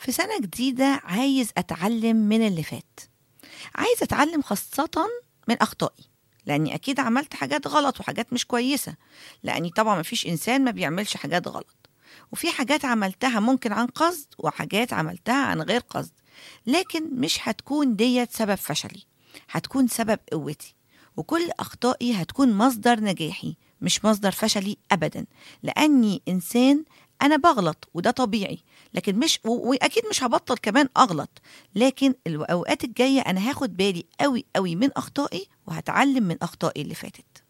في سنة جديدة عايز أتعلم من اللي فات عايز أتعلم خاصة من أخطائي لأني أكيد عملت حاجات غلط وحاجات مش كويسة لأني طبعا مفيش إنسان ما بيعملش حاجات غلط وفي حاجات عملتها ممكن عن قصد وحاجات عملتها عن غير قصد لكن مش هتكون ديت سبب فشلي هتكون سبب قوتي وكل أخطائي هتكون مصدر نجاحي مش مصدر فشلي أبدا لأني إنسان أنا بغلط وده طبيعي لكن مش و- وأكيد مش هبطل كمان أغلط لكن الأوقات الجاية أنا هاخد بالي قوي قوي من أخطائي وهتعلم من أخطائي اللي فاتت